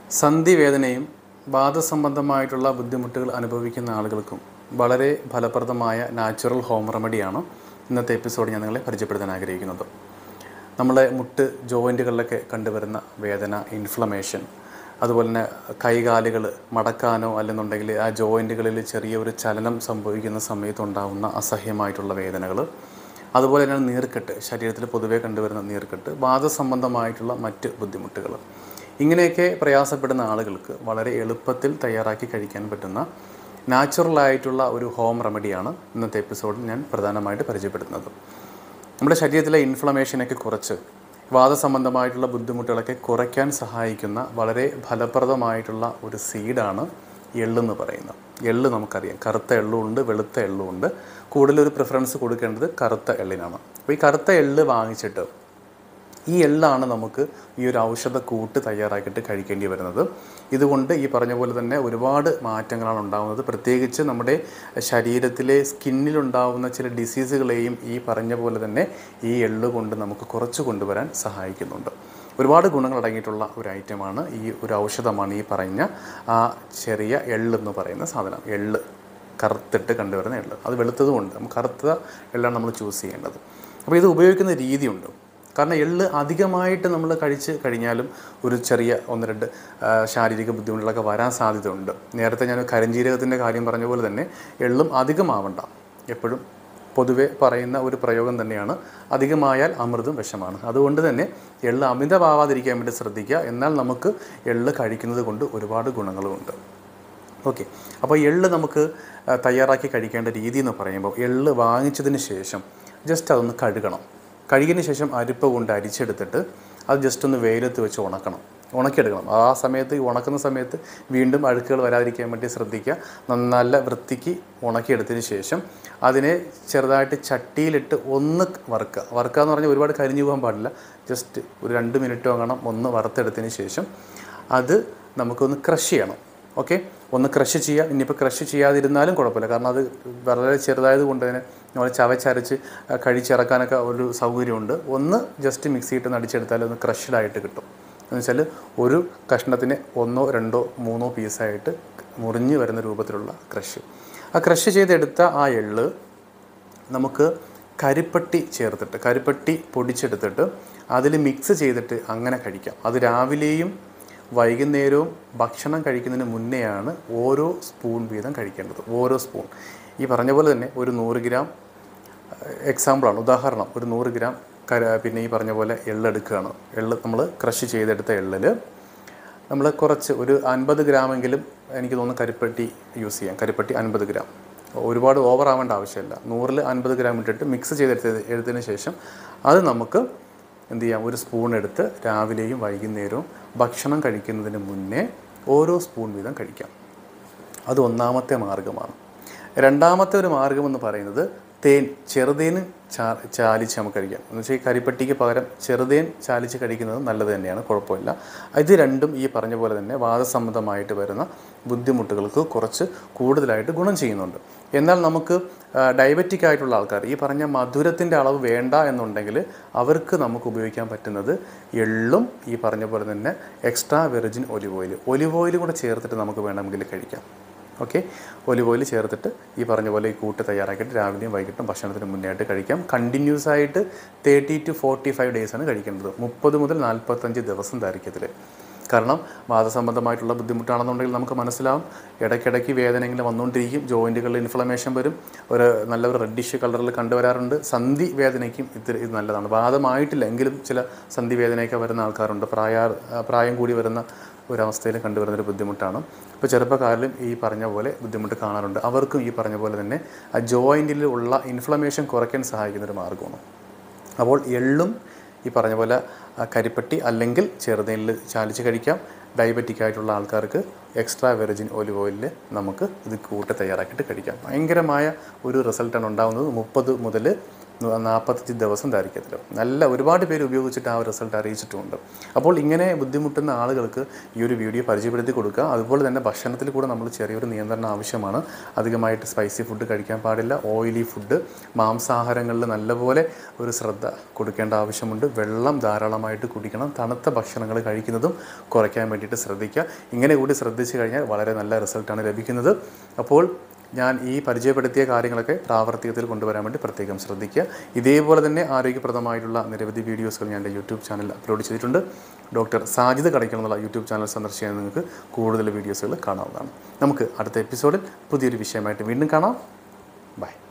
സന്ധിവേദനയും വാദസംബന്ധമായിട്ടുള്ള ബുദ്ധിമുട്ടുകൾ അനുഭവിക്കുന്ന ആളുകൾക്കും വളരെ ഫലപ്രദമായ നാച്ചുറൽ ഹോം റെമഡിയാണ് ഇന്നത്തെ എപ്പിസോഡ് ഞാൻ നിങ്ങളെ പരിചയപ്പെടുത്താൻ ആഗ്രഹിക്കുന്നത് നമ്മളെ മുട്ട് ജോയിൻറ്റുകളിലൊക്കെ കണ്ടുവരുന്ന വേദന ഇൻഫ്ലമേഷൻ അതുപോലെ തന്നെ കൈകാലുകൾ മടക്കാനോ അല്ലെന്നുണ്ടെങ്കിൽ ആ ജോയിൻറ്റുകളിൽ ചെറിയൊരു ചലനം സംഭവിക്കുന്ന സമയത്തുണ്ടാകുന്ന അസഹ്യമായിട്ടുള്ള വേദനകൾ അതുപോലെ തന്നെ നീർക്കെട്ട് ശരീരത്തിൽ പൊതുവെ കണ്ടുവരുന്ന നീർക്കെട്ട് വാദസംബന്ധമായിട്ടുള്ള മറ്റ് ബുദ്ധിമുട്ടുകൾ ഇങ്ങനെയൊക്കെ പ്രയാസപ്പെടുന്ന ആളുകൾക്ക് വളരെ എളുപ്പത്തിൽ തയ്യാറാക്കി കഴിക്കാൻ പറ്റുന്ന നാച്ചുറലായിട്ടുള്ള ഒരു ഹോം റെമഡിയാണ് ഇന്നത്തെ എപ്പിസോഡിൽ ഞാൻ പ്രധാനമായിട്ട് പരിചയപ്പെടുത്തുന്നത് നമ്മുടെ ശരീരത്തിലെ ഇൻഫ്ലമേഷനൊക്കെ കുറച്ച് വാദസംബന്ധമായിട്ടുള്ള ബുദ്ധിമുട്ടുകളൊക്കെ കുറയ്ക്കാൻ സഹായിക്കുന്ന വളരെ ഫലപ്രദമായിട്ടുള്ള ഒരു സീഡാണ് എള്ളെന്ന് പറയുന്നത് എള്ള് നമുക്കറിയാം കറുത്ത എള്ളുണ്ട് വെളുത്ത എള്ളുണ്ട് കൂടുതലൊരു പ്രിഫറൻസ് കൊടുക്കേണ്ടത് കറുത്ത എള്ളിനാണ് അപ്പോൾ ഈ കറുത്ത എള്ള് വാങ്ങിച്ചിട്ട് ഈ എള്ളാണ് നമുക്ക് ഈ ഒരു ഔഷധ കൂട്ട് തയ്യാറാക്കിയിട്ട് കഴിക്കേണ്ടി വരുന്നത് ഇതുകൊണ്ട് ഈ പറഞ്ഞ പോലെ തന്നെ ഒരുപാട് മാറ്റങ്ങളാണ് ഉണ്ടാകുന്നത് പ്രത്യേകിച്ച് നമ്മുടെ ശരീരത്തിലെ സ്കിന്നിലുണ്ടാകുന്ന ചില ഡിസീസുകളെയും ഈ പറഞ്ഞ പോലെ തന്നെ ഈ എള്ള് കൊണ്ട് നമുക്ക് കുറച്ച് കൊണ്ടുവരാൻ സഹായിക്കുന്നുണ്ട് ഒരുപാട് ഗുണങ്ങൾ അടങ്ങിയിട്ടുള്ള ഒരു ഐറ്റമാണ് ഈ ഒരു ഔഷധമാണ് ഈ പറഞ്ഞ ആ ചെറിയ എള്ളെന്ന് പറയുന്ന സാധനം എള്ള് കറുത്തിട്ട് കണ്ടുവരുന്ന എള്ള് അത് വെളുത്തതുമുണ്ട് നമുക്ക് കറുത്ത എള്ളാണ് നമ്മൾ ചൂസ് ചെയ്യേണ്ടത് അപ്പോൾ ഇത് ഉപയോഗിക്കുന്ന രീതിയുണ്ട് കാരണം എള്ള് അധികമായിട്ട് നമ്മൾ കഴിച്ച് കഴിഞ്ഞാലും ഒരു ചെറിയ ഒന്ന് രണ്ട് ആ, ശാരീരിക ബുദ്ധിമുട്ടുകളൊക്കെ വരാൻ സാധ്യതയുണ്ട് നേരത്തെ ഞാൻ കരിഞ്ജീരകത്തിൻ്റെ കാര്യം പറഞ്ഞ പോലെ തന്നെ എള്ളും അധികമാവണ്ട എപ്പോഴും പൊതുവെ പറയുന്ന ഒരു പ്രയോഗം തന്നെയാണ് അധികമായാൽ അമൃതും വിഷമാണ് അതുകൊണ്ട് തന്നെ എള്ള് അമിതമാവാതിരിക്കാൻ വേണ്ടി ശ്രദ്ധിക്കുക എന്നാൽ നമുക്ക് എള്ള് കഴിക്കുന്നത് കൊണ്ട് ഒരുപാട് ഗുണങ്ങളുമുണ്ട് ഓക്കെ അപ്പോൾ എള്ള് നമുക്ക് ആ, തയ്യാറാക്കി കഴിക്കേണ്ട രീതി എന്ന് പറയുമ്പോൾ എള്ള് വാങ്ങിച്ചതിന് ശേഷം ജസ്റ്റ് അതൊന്ന് കഴുകണം കഴുകിയതിന് ശേഷം അരിപ്പ കൊണ്ട് അരിച്ചെടുത്തിട്ട് അത് ജസ്റ്റ് ഒന്ന് വെയിലത്ത് വെച്ച് ഉണക്കണം ഉണക്കിയെടുക്കണം ആ സമയത്ത് ഈ ഉണക്കുന്ന സമയത്ത് വീണ്ടും അഴുക്കുകൾ വരാതിരിക്കാൻ വേണ്ടി ശ്രദ്ധിക്കുക നന്ന- നല്ല വൃത്തിക്ക് ഉണക്കിയെടുത്തതിന് ശേഷം അതിനെ ചെറുതായിട്ട് ചട്ടിയിലിട്ട് ഒന്ന് വറുക്കുക വറുക്കുക എന്ന് പറഞ്ഞാൽ ഒരുപാട് കരിഞ്ഞു പോകാൻ പാടില്ല ജസ്റ്റ് ഒരു രണ്ട് മിനിറ്റ് വാങ്ങണം ഒന്ന് വറുത്തെടുത്തതിന് ശേഷം അത് നമുക്കൊന്ന് ക്രഷ് ചെയ്യണം ഓക്കെ ഒന്ന് ക്രഷ് ചെയ്യുക ഇനിയിപ്പോൾ ക്രഷ് ചെയ്യാതിരുന്നാലും കുഴപ്പമില്ല കാരണം അത് വളരെ ചെറുതായത് കൊണ്ട് തന്നെ നമ്മൾ ചവച്ചരച്ച് ആ, കഴിച്ചിറക്കാനൊക്കെ ഒരു സൗകര്യമുണ്ട് ഒന്ന് ജസ്റ്റ് മിക്സിയിട്ട് നടിച്ചെടുത്താൽ ഒന്ന് ക്രഷ്ഡായിട്ട് കിട്ടും എന്ന് വെച്ചാൽ ഒരു കഷ്ണത്തിന് ഒന്നോ രണ്ടോ മൂന്നോ പീസായിട്ട് മുറിഞ്ഞ് വരുന്ന രൂപത്തിലുള്ള ക്രഷ് ആ ക്രഷ് ചെയ്തെടുത്ത ആ എള്ള് നമുക്ക് കരിപ്പട്ടി ചേർത്തിട്ട് കരിപ്പട്ടി പൊടിച്ചെടുത്തിട്ട് അതിൽ മിക്സ് ചെയ്തിട്ട് അങ്ങനെ കഴിക്കാം അത് രാവിലെയും വൈകുന്നേരവും ഭക്ഷണം കഴിക്കുന്നതിന് മുന്നെയാണ് ഓരോ സ്പൂൺ വീതം കഴിക്കേണ്ടത് ഓരോ സ്പൂൺ ഈ പറഞ്ഞ പോലെ തന്നെ ഒരു നൂറ് ഗ്രാം എക്സാമ്പിളാണ് ഉദാഹരണം ഒരു നൂറ് ഗ്രാം കര പിന്നെ ഈ പറഞ്ഞ പോലെ എള്ളെടുക്കുകയാണ് എള്ള് നമ്മൾ ക്രഷ് ചെയ്തെടുത്ത എള്ളിൽ നമ്മൾ കുറച്ച് ഒരു അൻപത് ഗ്രാമെങ്കിലും എനിക്ക് തോന്നുന്നു കരിപ്പട്ടി യൂസ് ചെയ്യാം കരിപ്പട്ടി അൻപത് ഗ്രാം ഒരുപാട് ഓവർ ആവേണ്ട ആവശ്യമില്ല നൂറിൽ അൻപത് ഗ്രാം ഇട്ടിട്ട് മിക്സ് ചെയ്തെടുത്ത എടുത്തതിന് ശേഷം അത് നമുക്ക് എന്ത് ചെയ്യാം ഒരു സ്പൂൺ എടുത്ത് രാവിലെയും വൈകുന്നേരവും ഭക്ഷണം കഴിക്കുന്നതിന് മുന്നേ ഓരോ സ്പൂൺ വീതം കഴിക്കാം അത് ഒന്നാമത്തെ മാർഗമാണ് രണ്ടാമത്തെ ഒരു മാർഗം എന്ന് പറയുന്നത് തേൻ ചെറുതേന് ചാ ചാലിച്ച് നമുക്ക് കഴിക്കാം എന്ന് വെച്ചാൽ ഈ കരിപ്പട്ടിക്ക് പകരം ചെറുതേൻ ചാലിച്ച് കഴിക്കുന്നത് നല്ലത് തന്നെയാണ് കുഴപ്പമില്ല ഇത് രണ്ടും ഈ പറഞ്ഞ പോലെ തന്നെ വാദസംബന്ധമായിട്ട് വരുന്ന ബുദ്ധിമുട്ടുകൾക്ക് കുറച്ച് കൂടുതലായിട്ട് ഗുണം ചെയ്യുന്നുണ്ട് എന്നാൽ നമുക്ക് ഡയബറ്റിക് ആയിട്ടുള്ള ആൾക്കാർ ഈ പറഞ്ഞ മധുരത്തിൻ്റെ അളവ് വേണ്ട എന്നുണ്ടെങ്കിൽ അവർക്ക് നമുക്ക് ഉപയോഗിക്കാൻ പറ്റുന്നത് എള്ളും ഈ പറഞ്ഞ പോലെ തന്നെ extra virgin olive oil olive oil കൂടെ ചേർത്തിട്ട് നമുക്ക് വേണമെങ്കിൽ കഴിക്കാം ഓക്കെ ഒലിവ് ഓയിൽ ചേർത്തിട്ട് ഈ പറഞ്ഞ പോലെ ഈ കൂട്ട് തയ്യാറാക്കിയിട്ട് രാവിലെയും വൈകിട്ടും ഭക്ഷണത്തിന് മുന്നേ ആയിട്ട് കഴിക്കാം കണ്ടിന്യൂസ് ആയിട്ട് തേർട്ടി ടു ഫോർട്ടി ഫൈവ് ഡേയ്സാണ് കഴിക്കേണ്ടത് മുപ്പത് മുതൽ നാൽപ്പത്തഞ്ച് ദിവസം ദൈർഘ്യത്തിൽ കാരണം വാദസംബന്ധമായിട്ടുള്ള ബുദ്ധിമുട്ടാണെന്നുണ്ടെങ്കിൽ നമുക്ക് മനസ്സിലാവും ഇടയ്ക്കിടയ്ക്ക് വേദന ഇങ്ങനെ വന്നുകൊണ്ടിരിക്കും ജോയിൻറ്റുകളിൽ ഇൻഫ്ലമേഷൻ വരും ഒരു നല്ല ഒരു റെഡിഷ് കളറിൽ കണ്ടുവരാറുണ്ട് സന്ധി വേദനയ്ക്കും ഇത് ഇത് നല്ലതാണ് വാദമായിട്ടില്ല എങ്കിലും ചില സന്ധി വേദനയൊക്കെ വരുന്ന ആൾക്കാരുണ്ട് പ്രായ പ്രായം കൂടി വരുന്ന ഒരവസ്ഥയിൽ കണ്ടുവരുന്ന ഒരു ബുദ്ധിമുട്ടാണ് ഇപ്പോൾ ചെറുപ്പക്കാരിലും ഈ പറഞ്ഞ പോലെ ബുദ്ധിമുട്ട് കാണാറുണ്ട് അവർക്കും ഈ പറഞ്ഞ പോലെ തന്നെ ആ ജോയിൻറ്റിൽ ഉള്ള ഇൻഫ്ലമേഷൻ കുറയ്ക്കാൻ സഹായിക്കുന്ന ഒരു മാർഗ്ഗമാണ് അപ്പോൾ എള്ളും ഈ പറഞ്ഞ പോലെ ആ, കരിപ്പട്ടി അല്ലെങ്കിൽ ചെറുതേനിൽ ചാലിച്ച് കഴിക്കാം ഡയബറ്റിക് ആയിട്ടുള്ള ആൾക്കാർക്ക് എക്സ്ട്രാ വെർജിൻ ഒലിവ് ഓയിലിൽ നമുക്ക് ഇത് കൂട്ട് തയ്യാറാക്കിയിട്ട് കഴിക്കാം ഭയങ്കരമായ ഒരു റിസൾട്ടാണ് ഉണ്ടാകുന്നത് മുപ്പത് മുതൽ നാൽപ്പത്തഞ്ച് ദിവസം ദൈർഘ്യത്തിലും നല്ല ഒരുപാട് പേര് ഉപയോഗിച്ചിട്ട് ആ ഒരു റിസൾട്ട് അറിയിച്ചിട്ടുമുണ്ട് അപ്പോൾ ഇങ്ങനെ ബുദ്ധിമുട്ടുന്ന ആളുകൾക്ക് ഈ ഒരു വീഡിയോ പരിചയപ്പെടുത്തി കൊടുക്കുക അതുപോലെ തന്നെ ഭക്ഷണത്തിൽ കൂടെ നമ്മൾ ചെറിയൊരു നിയന്ത്രണം ആവശ്യമാണ് അധികമായിട്ട് സ്പൈസി ഫുഡ് കഴിക്കാൻ പാടില്ല ഓയിലി ഫുഡ് മാംസാഹാരങ്ങളിൽ നല്ലപോലെ ഒരു ശ്രദ്ധ കൊടുക്കേണ്ട ആവശ്യമുണ്ട് വെള്ളം ധാരാളമായിട്ട് കുടിക്കണം തണുത്ത ഭക്ഷണങ്ങൾ കഴിക്കുന്നതും കുറയ്ക്കാൻ വേണ്ടിയിട്ട് ശ്രദ്ധിക്കുക ഇങ്ങനെ കൂടി ശ്രദ്ധിച്ചു കഴിഞ്ഞാൽ വളരെ നല്ല റിസൾട്ടാണ് ലഭിക്കുന്നത് അപ്പോൾ ഞാൻ ഈ പരിചയപ്പെടുത്തിയ കാര്യങ്ങളൊക്കെ പ്രാവർത്തികത്തിൽ കൊണ്ടുവരാൻ വേണ്ടി പ്രത്യേകം ശ്രദ്ധിക്കുക ഇതേപോലെ തന്നെ ആരോഗ്യപ്രദമായിട്ടുള്ള നിരവധി വീഡിയോസുകൾ ഞാൻ എൻ്റെ യൂട്യൂബ് ചാനലിൽ അപ്ലോഡ് ചെയ്തിട്ടുണ്ട് ഡോക്ടർ സാജിദ് കടയ്ക്കൽ എന്നുള്ള യൂട്യൂബ് ചാനൽ സന്ദർശിക്കാൻ നിങ്ങൾക്ക് കൂടുതൽ വീഡിയോസുകൾ കാണാവുന്നതാണ് നമുക്ക് അടുത്ത എപ്പിസോഡിൽ പുതിയൊരു വിഷയമായിട്ട് വീണ്ടും കാണാം ബൈ